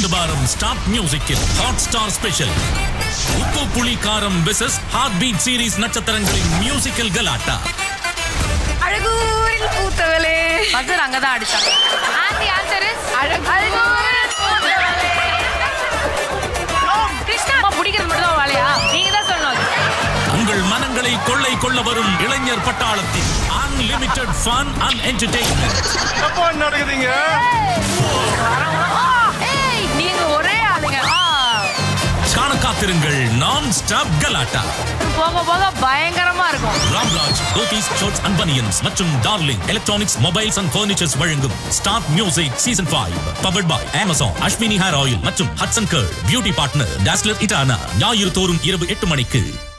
இந்த வாரம் ஸ்டார்ட் மியூசிக்கில் ஹாட் ஸ்டார் ஸ்பெஷல் உப்பு புளி காரம் வெசஸ் ஹார்ட் பீட் சீரிஸ் நட்சத்திரங்களின் மியூசிக்கல் கலாட்டா அழகூரில் பூத்தவளே பசர் அங்கதான் அடிச்சாங்க ஆன்டி ஆன்சர் இஸ் அழகூரில் பூத்தவளே கிருஷ்ணா அம்மா பிடிக்கிறது மட்டும் தான் வேலையா நீங்க தான் சொல்லணும் அது. உங்கள் மனங்களை கொள்ளை கொள்ள வரும் இளைஞர் பட்டாளத்தின் அன்லிமிட்டெட் ஃபன் அண்ட் என்டர்டெயின்மெண்ட் எப்போ நடக்குதுங்க ஏய் நீங்க ஒரே ஆளுங்க ஆ, காண காத்திருங்கள் நான் ஸ்டாப் கலாட்டா போக போக பயங்கரமா இருக்கும் ராம்ராஜ் தோதீஸ் ஷார்ட்ஸ் அண்ட் பனியன்ஸ் மற்றும் darling electronics mobiles and furnitures வழங்கும் start music season five powered by Amazon Ashwini hair oil மற்றும் Hatsun curd beauty partner Dazzler இட்டானா ஞாயிறு தோறும் இரவு எட்டு மணிக்கு